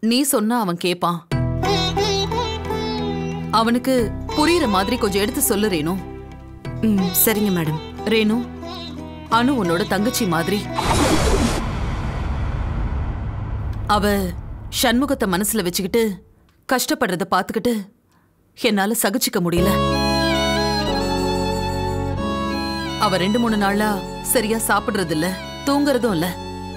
நீ சொன்னா அவன் கேப்பான் அவனுக்கு புரியுற மாதிரி கொஞ்சம் எடுத்து சொல்லு ரேணு ம் சரிங்க மேடம் ரேணு அனு உன்னோட தங்கச்சி மாதிரி அவ சண்முகத்தை மனசுல வச்சுக்கிட்டு கஷ்டப்படுறத பாத்துக்கிட்டு என்னால சகிச்சுக்க முடியல அவ ரெண்டு மூணு நாளா சரியா சாப்பிடுறது இல்ல தூங்குறதும் இல்ல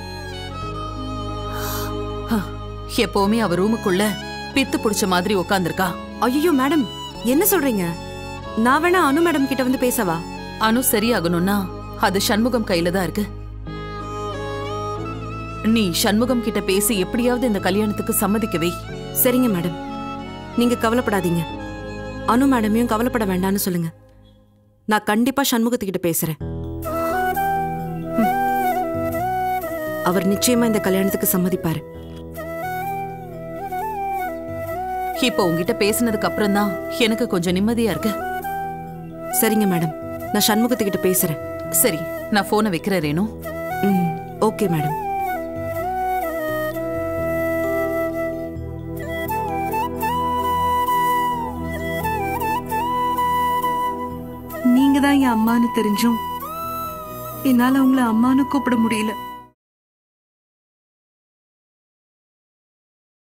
ஹ, எப்பவுமே அவ ரூமுக்குள்ள பித்து புடிச்ச மாதிரி உட்கார்ந்திருக்கா ஐயோ மேடம் என்ன சொல்றீங்க நான் வேணா அனு மேடம் கிட்ட வந்து பேசவா அனு சரியாகணும்னா அது சண்முகம் கையில தான் இருக்கு நீ சண்முகம் கிட்ட பேசி எப்படியாவது இந்த கல்யாணத்துக்கு சம்மதிக்கவே சரிங்க மேடம் நீங்க கவலைப்படாதீங்க அனு மேடமையும் கவலைப்பட வேண்டாம்னு சொல்லுங்க நான் கண்டிப்பா சண்முகத்துக்கிட்ட பேசுறேன் ம். அவர் நிச்சயமா இந்த கல்யாணத்துக்கு சம்மதிப்பாரு இப்போ உங்ககிட்ட பேசினதுக்கு அப்புறம் தான் எனக்கு கொஞ்சம் நிம்மதியா இருக்கு சரிங்க மேடம் நான் சண்முகத்துக்கிட்ட பேசுறேன் சரி நான் போனை வைக்கிறேன் ரேணு ம் ஓகே மேடம் நீங்க தான் என் அம்மான்னு தெரிஞ்சும் என்னால உங்களை அம்மான்னு கூப்பிட முடியல